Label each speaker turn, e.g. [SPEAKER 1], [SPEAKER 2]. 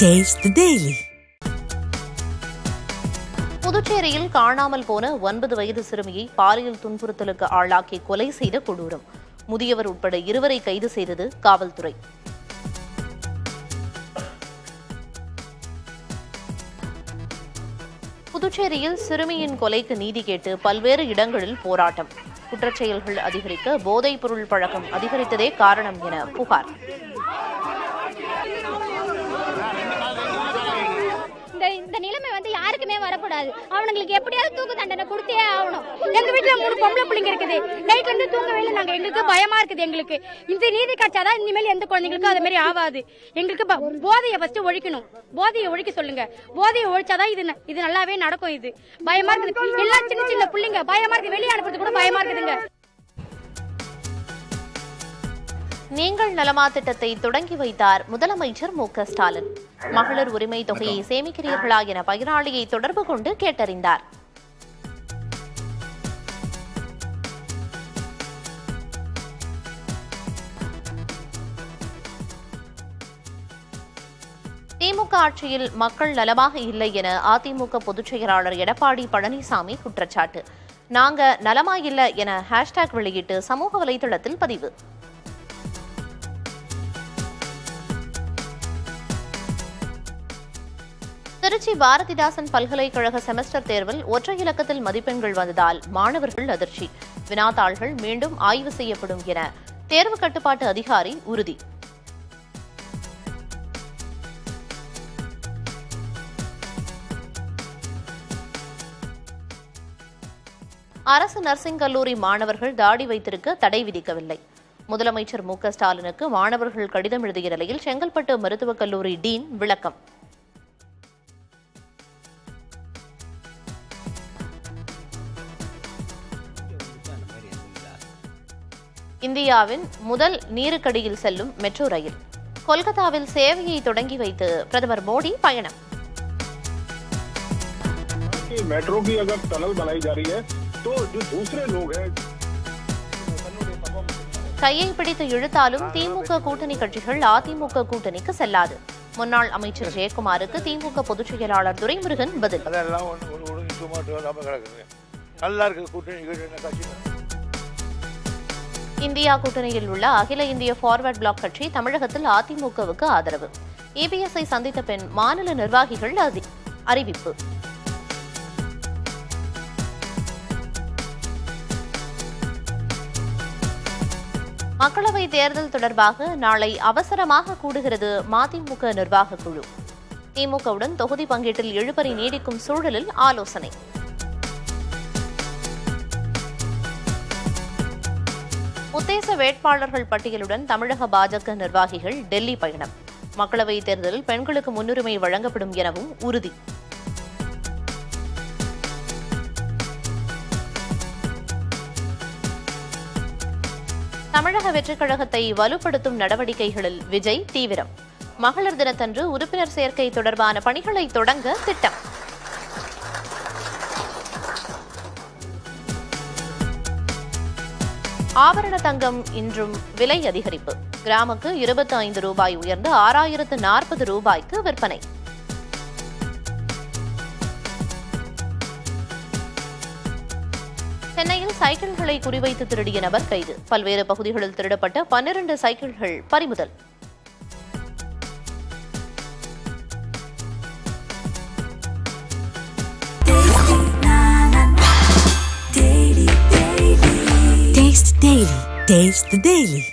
[SPEAKER 1] Taste the Daily.
[SPEAKER 2] புதுச்சேரியில் காணாமல் போன ஒன்பது வயது சிறுமியை பாலியல் துன்புறுத்தலுக்கு ஆளாக்கி கொலை செய்த கொடூரம் முதியவர் உட்பட இருவரை கைது செய்தது காவல்துறை புதுச்சேரியில் சிறுமியின் கொலைக்கு நீதி கேட்டு பல்வேறு இடங்களில் போராட்டம் குற்றச்செயல்கள் அதிகரிக்க போதைப் பொருள் பழக்கம் அதிகரித்ததே காரணம் என புகார்
[SPEAKER 3] இந்த இந்த நிலைமை வந்து யாருக்குமே வரக்கூடாது அவனுங்களுக்கு எப்படியாவது தூக்கு தண்டனை கொடுத்தே ஆகணும் எங்க வீட்டுல மூணு பொம்பளை பிள்ளைங்க இருக்குது நைட்ல இருந்து தூங்கவே இல்லை நாங்க எங்களுக்கு பயமா இருக்குது எங்களுக்கு இந்த நீதி கிடைச்சாதான் இனிமேல் எந்த குழந்தைங்களுக்கும் அது மாதிரி ஆகாது எங்களுக்கு ப- போதையை ஃபர்ஸ்ட் ஒழிக்கணும் போதையை ஒழிக்க சொல்லுங்க போதையை ஒழிச்சாதான் இது ந- இது நல்லாவே நடக்கும் இது பயமா இருக்குது எல்லா சின்ன சின்ன பிள்ளைங்க பயமா இருக்குது வெளியே அனுப்புறது கூட பயமா இருக்குதுங்க
[SPEAKER 2] நீங்கள் நலமா திட்டத்தை தொடங்கி வைத்தார் முதலமைச்சர் மு க ஸ்டாலின் மகளிர் உரிமை தொகையை சேமிக்கிறீர்களா என பயனாளியை தொடர்பு கொண்டு கேட்டறிந்தார் திமுக ஆட்சியில் மக்கள் நலமாக இல்லை என அதிமுக பொதுச் செயலாளர் எடப்பாடி பழனிசாமி குற்றச்சாட்டு நாங்க நலமா இல்ல என ஹேஷ்டேக் வெளியிட்டு சமூக வலைதளத்தில் பதிவு திருச்சி பாரதிதாசன் பல்கலைக்கழக செமஸ்டர் தேர்வில் ஒற்றை இலக்கத்தில் மதிப்பெண்கள் வந்ததால் மாணவர்கள் அதிர்ச்சி வினாத்தாள்கள் மீண்டும் ஆய்வு செய்யப்படும் என தேர்வு கட்டுப்பாட்டு அதிகாரி உறுதி அரசு நர்சிங் கல்லூரி மாணவர்கள் தாடி வைத்திருக்க தடை விதிக்கவில்லை முதலமைச்சர் மு க ஸ்டாலினுக்கு மாணவர்கள் கடிதம் எழுதிய நிலையில் செங்கல்பட்டு மருத்துவக் கல்லூரி டீன் விளக்கம் இந்தியாவின் முதல் நீருக்கடியில் செல்லும் மெட்ரோ ரயில் கொல்கத்தாவில் சேவையை தொடங்கி வைத்து பிரதமர் மோடி பயணம்
[SPEAKER 4] कि मेट्रो की अगर टनल बनाई जा रही है तो जो दूसरे लोग हैं
[SPEAKER 2] கையை பிடித்து இழுத்தாலும் திமுக கூட்டணி கட்சிகள் அதிமுக கூட்டணிக்கு செல்லாது முன்னாள் அமைச்சர் ஜெயக்குமாருக்கு திமுக பொதுச் செயலாளர் துரைமுருகன் பதில்
[SPEAKER 5] அதெல்லாம் ஒன்று ஒன்று ஒழுங்கு சும்மாட்டு இல்லாமல் கிடக்குது நல்லா இருக்கு கூட்டணி கீட்டணி கட்சி
[SPEAKER 2] இந்தியா கூட்டணியில் உள்ள அகில இந்திய ஃபார்வர்ட் பிளாக் கட்சி தமிழகத்தில் அதிமுகவுக்கு ஆதரவு இபிஎஸ்ஐ சந்தித்த பின் மாநில நிர்வாகிகள் அதி- அறிவிப்பு மக்களவை தேர்தல் தொடர்பாக நாளை அவசரமாக கூடுகிறது மதிமுக நிர்வாக குழு திமுகவுடன் தொகுதி பங்கீட்டில் இழுபறி நீடிக்கும் சூழலில் ஆலோசனை உத்தேச வேட்பாளர்கள் பட்டியலுடன் தமிழக பாஜக நிர்வாகிகள் டெல்லி பயணம் மக்களவைத் தேர்தலில் பெண்களுக்கு முன்னுரிமை வழங்கப்படும் எனவும் உறுதி தமிழக வெற்றிக் கழகத்தை வலுப்படுத்தும் நடவடிக்கைகளில் விஜய் தீவிரம் மகளிர் தினத்தன்று உறுப்பினர் சேர்க்கை தொடர்பான பணிகளை தொடங்க திட்டம் ஆபரண தங்கம் இன்றும் விலை அதிகரிப்பு கிராமுக்கு இருபத்தி ஐந்து ரூபாய் உயர்ந்து ஆறாயிரத்து நாற்பது ரூபாய்க்கு விற்பனை சென்னையில் சைக்கிள்களை குறிவைத்து திருடிய நபர் கைது பல்வேறு பகுதிகளில் திருடப்பட்ட பன்னிரண்டு சைக்கிள்கள் பறிமுதல்
[SPEAKER 1] Taste Daily. Taste the Daily.